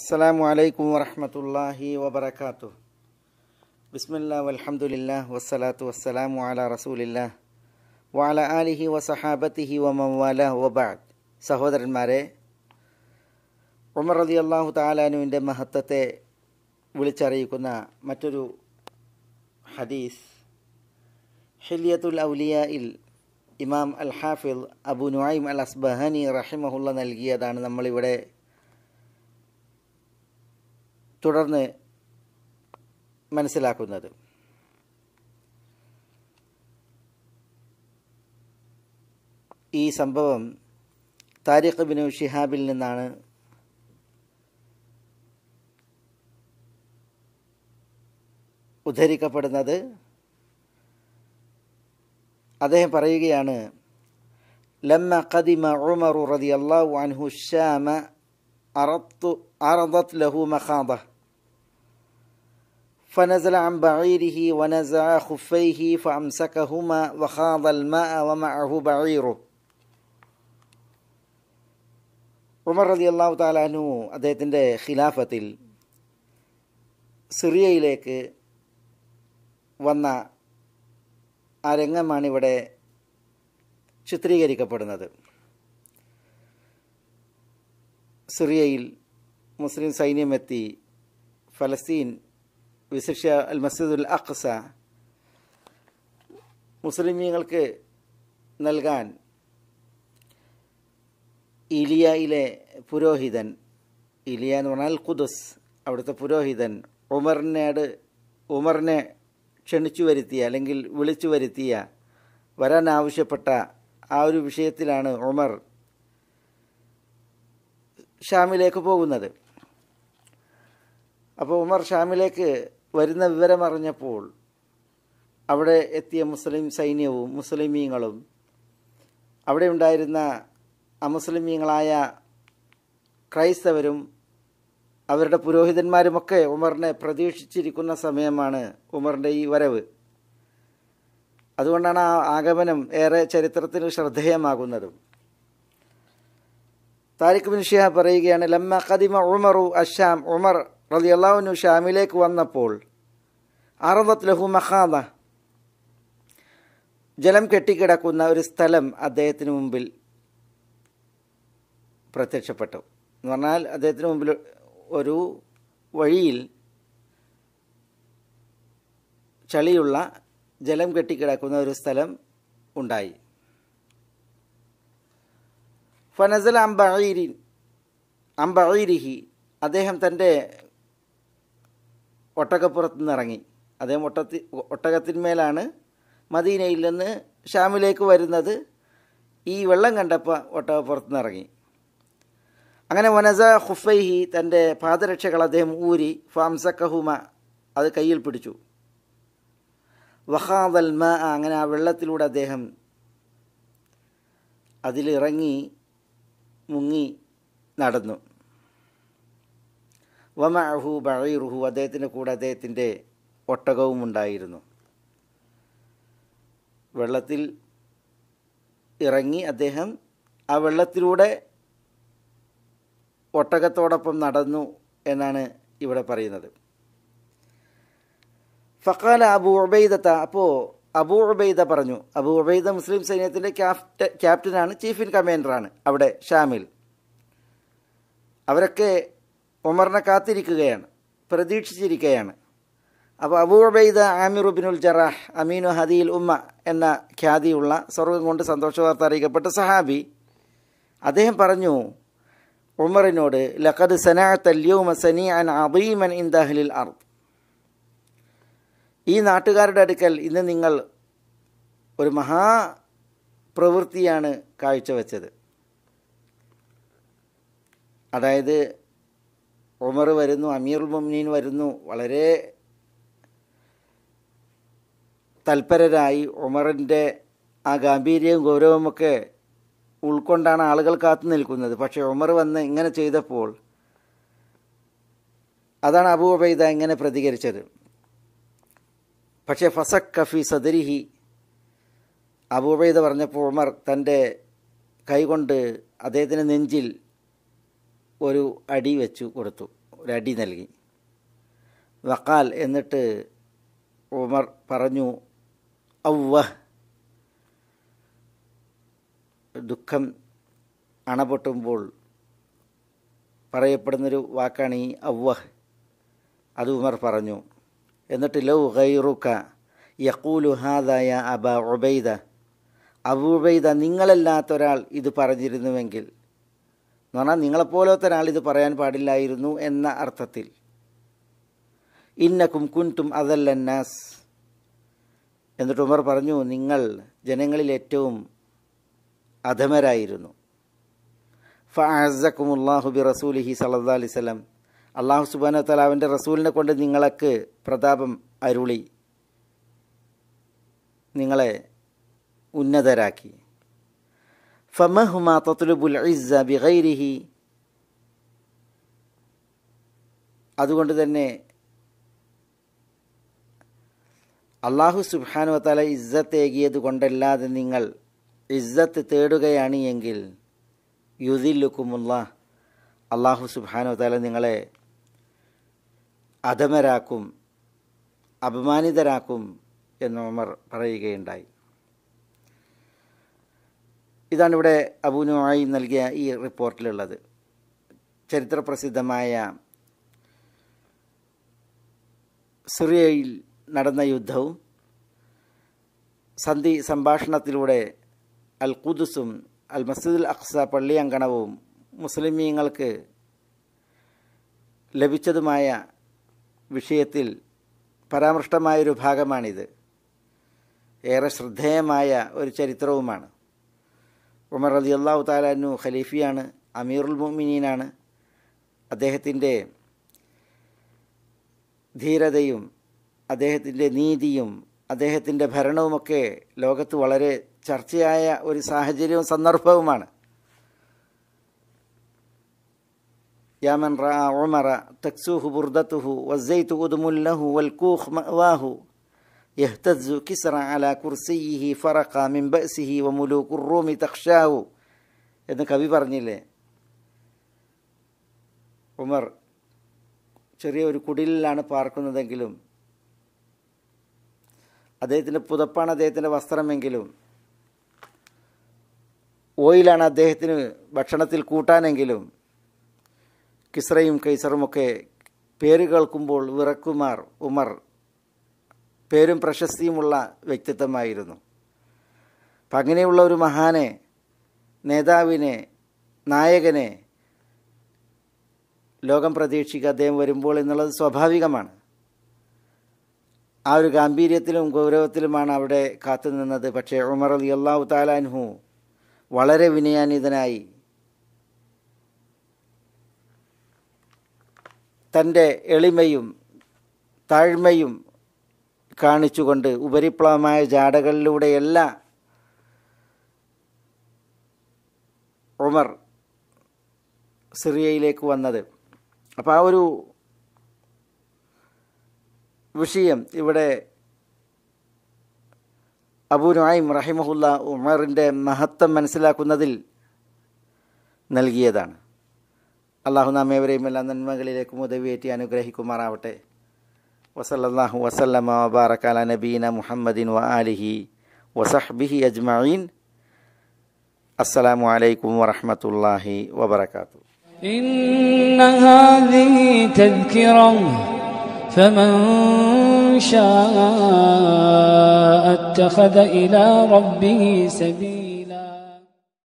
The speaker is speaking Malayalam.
السلام عليكم ورحمة الله وبركاته بسم الله والحمد لله والصلاة والسلام على رسول الله وعلى آله وصحابته ومن والاه وبعد സഹോദരന്മാരെ ഉമർ റതി അള്ളാഹു താലാനുവിൻ്റെ മഹത്വത്തെ വിളിച്ചറിയിക്കുന്ന മറ്റൊരു ഹദീസ് ഹിലിയത്തുൽ ഔലിയയിൽ ഇമാം അൽ ഹാഫിൽ അബു നുഐം അൽ അസ്ബഹാനി റഹിമഹുള്ള നൽകിയതാണ് നമ്മളിവിടെ തുടർന്ന് മനസ്സിലാക്കുന്നത് ഈ സംഭവം താരിഖ് ബിനു ഷിഹാബിൽ നിന്നാണ് ഉദ്ധരിക്കപ്പെടുന്നത് അദ്ദേഹം പറയുകയാണ് ലമ്മ ഖദിമ ഉമറു റളിയല്ലാഹു അൻഹു ഷാമ أردت عرضت له مخاضة فنزل عن بعيره ونزع خفيه فأمسكهما وخاض الماء ومعه بعيره ഉമർ റതി അള്ളാഹു താലാനു അദ്ദേഹത്തിൻ്റെ ഖിലാഫത്തിൽ സിറിയയിലേക്ക് വന്ന ആ രംഗമാണ് ഇവിടെ ചിത്രീകരിക്കപ്പെടുന്നത് സിറിയയിൽ മുസ്ലിം സൈന്യമെത്തി ഫലസ്തീൻ വിശിഷ്യ അൽ മസ്ജിദുൽ അഖ്സ മുസ്ലിമീങ്ങൾക്ക് നൽകാൻ ഇലിയയിലെ പുരോഹിതൻ ഇലിയ എന്ന് പറഞ്ഞാൽ ഖുദുസ് അവിടുത്തെ പുരോഹിതൻ ഉമറിനോട് ഉമറിനെ ക്ഷണിച്ചു വരുത്തിയ അല്ലെങ്കിൽ വിളിച്ചു വരുത്തിയ വരാൻ ആവശ്യപ്പെട്ട ആ ഒരു വിഷയത്തിലാണ് ഉമർ ഷാമിലേക്ക് പോകുന്നത് അപ്പോൾ ഉമർ ഷാമിലേക്ക് വരുന്ന വിവരം അറിഞ്ഞപ്പോൾ അവിടെ എത്തിയ മുസ്ലിം സൈന്യവും മുസ്ലിമീങ്ങളും അവിടെ ഉണ്ടായിരുന്ന അമുസ്ലിമീങ്ങളായ ക്രൈസ്തവരും അവരുടെ പുരോഹിതന്മാരുമൊക്കെ ഉമറിനെ പ്രതീക്ഷിച്ചിരിക്കുന്ന സമയമാണ് ഉമറിൻ്റെ ഈ വരവ് അതുകൊണ്ടാണ് ആ ആഗമനം ഏറെ ചരിത്രത്തിൽ ശ്രദ്ധേയമാകുന്നതും താരിഖ് ബിൻ ഷിഹാബ് പറയുകയാണ് ലമ്മ ഖദിമ ഉമറു അഷാം ഉമർ റലി അള്ളാഹുനു ഷാമിലേക്ക് വന്നപ്പോൾ അറബത്ത് ലഹു മഹാദ ജലം കെട്ടിക്കിടക്കുന്ന ഒരു സ്ഥലം അദ്ദേഹത്തിന് മുമ്പിൽ പ്രത്യക്ഷപ്പെട്ടു എന്ന് പറഞ്ഞാൽ അദ്ദേഹത്തിന് മുമ്പിൽ ഒരു വഴിയിൽ ചളിയുള്ള ജലം കെട്ടിക്കിടക്കുന്ന ഒരു സ്ഥലം ഉണ്ടായി ഫനസൽ അംബീരിൻ അംബീരിഹി അദ്ദേഹം തൻ്റെ ഒട്ടകപ്പുറത്ത് നിന്ന് ഇറങ്ങി അദ്ദേഹം ഒട്ടത്തി ഒട്ടകത്തിന്മേലാണ് മദീനയിൽ നിന്ന് ഷാമിലേക്ക് വരുന്നത് ഈ വെള്ളം കണ്ടപ്പോൾ ഒട്ടകപ്പുറത്ത് നിന്ന് ഇറങ്ങി അങ്ങനെ വനസ ഹുഫൈഹി തൻ്റെ പാദരക്ഷകൾ അദ്ദേഹം ഊരി ഫാംസക്കഹുമ അത് കയ്യിൽ പിടിച്ചു വഹാദൽ മ അങ്ങനെ ആ വെള്ളത്തിലൂടെ അദ്ദേഹം അതിലിറങ്ങി മുങ്ങി നടന്നു വമഅഹു ബഴീറുഹു അദ്ദേഹത്തിൻ്റെ കൂടെ അദ്ദേഹത്തിൻ്റെ ഒട്ടകവും ഉണ്ടായിരുന്നു വെള്ളത്തിൽ ഇറങ്ങി അദ്ദേഹം ആ വെള്ളത്തിലൂടെ ഒട്ടകത്തോടൊപ്പം നടന്നു എന്നാണ് ഇവിടെ പറയുന്നത് ഫക്കാല അബു ഉബൈദത്ത അപ്പോൾ അബൂ ഉബൈദ പറഞ്ഞു അബൂ ഉബൈദ മുസ്ലിം സൈന്യത്തിൻ്റെ ക്യാപ്റ്റ ക്യാപ്റ്റനാണ് ചീഫ് ഇൻ കമാൻഡറാണ് അവിടെ ഷാമിൽ അവരൊക്കെ ഉമറിനെ കാത്തിരിക്കുകയാണ് പ്രതീക്ഷിച്ചിരിക്കുകയാണ് അപ്പോൾ അബൂ ഉബൈദ ആമിർ ബിനുൽ ജറാഹ് അമീനു ഹദീൽ ഉമ്മ എന്ന ഖ്യാതിയുള്ള സ്വർഗം കൊണ്ട് സന്തോഷ വാർത്ത അറിയിക്കപ്പെട്ട സഹാബി അദ്ദേഹം പറഞ്ഞു ഉമറിനോട് ലഖദ് സനാഅത്തല്യൗമ സനിഅൻ അദീമൻ ഇൻ ദഹ്ലിൽ അർദ് ഈ നാട്ടുകാരുടെ അടുക്കൽ ഇന്ന് നിങ്ങൾ ഒരു മഹാ പ്രവൃത്തിയാണ് കാഴ്ചവെച്ചത് അതായത് ഉമർ വരുന്നു അമീറുൽ മുംനീൻ വരുന്നു വളരെ തൽപരരായി ഉമറിൻ്റെ ആ ഗാംഭീര്യവും ഗൗരവമൊക്കെ ഉൾക്കൊണ്ടാണ് ആളുകൾ കാത്തു നിൽക്കുന്നത് പക്ഷേ ഉമർ വന്ന് ഇങ്ങനെ ചെയ്തപ്പോൾ അതാണ് അബൂ ഉബൈദ ഇങ്ങനെ പ്രതികരിച്ചത് പക്ഷേ ഫസക് കഫി സദരിഹി അബൂബൈദ പറഞ്ഞപ്പോൾ ഉമർ തൻ്റെ കൈകൊണ്ട് അദ്ദേഹത്തിൻ്റെ നെഞ്ചിൽ ഒരു അടി വെച്ചു കൊടുത്തു ഒരടി നൽകി വക്കാൽ എന്നിട്ട് ഉമർ പറഞ്ഞു ഔവ ദുഃഖം അണപൊട്ടുമ്പോൾ പറയപ്പെടുന്നൊരു വാക്കാണ് ഈ ഔവഹ് അത് ഉമർ പറഞ്ഞു എന്നിട്ട് ലൗ ഗൈറുക്ക യക്കൂലു ഹാദായ അബ ഒബൈദ അബൂബൈദ നിങ്ങളല്ലാത്ത ഒരാൾ ഇത് പറഞ്ഞിരുന്നുവെങ്കിൽ എന്ന് പറഞ്ഞാൽ നിങ്ങളെപ്പോലത്തെ ഒരാൾ ഇത് പറയാൻ പാടില്ലായിരുന്നു എന്ന അർത്ഥത്തിൽ ഇന്നക്കും കുൻറ്റും അതല്ലന്നാസ് എന്നിട്ട് ഉമർ പറഞ്ഞു നിങ്ങൾ ജനങ്ങളിൽ ഏറ്റവും അധമരായിരുന്നു ഫഅസക്കുമുല്ലാഹു ബി റസൂലിഹി സല്ലല്ലാഹു അലൈഹി വസല്ലം അള്ളാഹു സുബ്ഹാനഹു വതആല അവൻ്റെ റസൂലിനെ കൊണ്ട് നിങ്ങൾക്ക് പ്രതാപം അരുളി നിങ്ങളെ ഉന്നതരാക്കി ഫമഹുമാ തത്ലുബുൽ ഇസ്സ ബിഗൈരിഹി അതുകൊണ്ട് തന്നെ അള്ളാഹു സുബ്ഹാനു വതാല ഇസ്സത്ത് ഏകിയത് കൊണ്ടല്ലാതെ നിങ്ങൾ ഇസ്സത്ത് തേടുകയാണ് എങ്കിൽ യുദില്ലുക്കുമുള്ള അള്ളാഹു സുബ്ഹാനു വതാല നിങ്ങളെ അധമരാക്കും അപമാനിതരാക്കും എന്ന് ഉമർ പറയുകയുണ്ടായി ഇതാണ് ഇവിടെ അബൂനുമായി നൽകിയ ഈ റിപ്പോർട്ടിലുള്ളത് ചരിത്രപ്രസിദ്ധമായ സിറിയയിൽ നടന്ന യുദ്ധവും സന്ധി സംഭാഷണത്തിലൂടെ അൽ ഖുദുസും അൽ മസ്ജിദുൽ അഖ്സ പള്ളി അങ്കണവും മുസ്ലിമീങ്ങൾക്ക് ലഭിച്ചതുമായ വിഷയത്തിൽ പരാമൃഷ്ടമായൊരു ഭാഗമാണിത് ഏറെ ശ്രദ്ധേയമായ ഒരു ചരിത്രവുമാണ് ഉമർ റതി അള്ളാഹു താലാനു ഖലീഫിയാണ് അമീറുൽ മുമിനീനാണ് അദ്ദേഹത്തിൻ്റെ ധീരതയും അദ്ദേഹത്തിൻ്റെ നീതിയും അദ്ദേഹത്തിൻ്റെ ഭരണവുമൊക്കെ ലോകത്ത് വളരെ ചർച്ചയായ ഒരു സാഹചര്യവും സന്ദർഭവുമാണ് യാമൻ റാ ഉമറ തക്സൂഹു ബുർദത്തുഹു വസ്സൈത്തു ഉദുമുല്ലഹു വൽകൂഖ് മഅവാഹു يهتز كسرى على كرسيه فرق من بأسه وملوك الروم تخشاه എന്ന് കവി പറഞ്ഞില്ലേ ഉമർ ചെറിയ ഒരു കുടിലിലാണ് പാർക്കുന്നതെങ്കിലും അദ്ദേഹത്തിൻ്റെ പുതപ്പാണ് അദ്ദേഹത്തിൻ്റെ വസ്ത്രമെങ്കിലും ഓയിലാണ് അദ്ദേഹത്തിന് ഭക്ഷണത്തിൽ കൂട്ടാനെങ്കിലും കിസ്രയും കൈസറുമൊക്കെ പേര് കേൾക്കുമ്പോൾ വിറക്കുമാർ ഉമർ പേരും പ്രശസ്തിയുമുള്ള വ്യക്തിത്വമായിരുന്നു അപ്പം അങ്ങനെയുള്ള ഒരു മഹാനെ നേതാവിനെ നായകനെ ലോകം പ്രതീക്ഷിക്കുക അദ്ദേഹം വരുമ്പോൾ എന്നുള്ളത് സ്വാഭാവികമാണ് ആ ഒരു ഗാംഭീര്യത്തിലും ഗൗരവത്തിലുമാണ് അവിടെ കാത്തു നിന്നത് പക്ഷേ ഉമർ അലി അള്ളാഹു താലാൻഹു വളരെ വിനയാനിതനായി തൻ്റെ എളിമയും താഴ്മയും കാണിച്ചുകൊണ്ട് ഉപരിപ്ലവമായ ജാടകളിലൂടെയല്ല ഉമർ സിറിയയിലേക്ക് വന്നത് അപ്പോൾ ആ ഒരു വിഷയം ഇവിടെ അബൂ നുഐം റഹിമഹുല്ല ഉമറിൻ്റെ മഹത്വം മനസ്സിലാക്കുന്നതിൽ നൽകിയതാണ് അള്ളാഹു നാമേവരെയും എല്ലാ നന്മകളിലേക്കും ഉദവിയേറ്റി അനുഗ്രഹിക്കുമാറാവട്ടെ വസല്ലാഹു വസല്ലമ വബാറക്കാല നബീന മുഹമ്മദിൻ വ ആലിഹി വസഹ്ബിഹി അജ്മഈൻ അസ്സലാമു അലൈക്കും വറഹ്മത്തുള്ളാഹി വബറകാതുഹു إن هذه تذكرة فمن شاء اتخذ إلى ربه سبيلا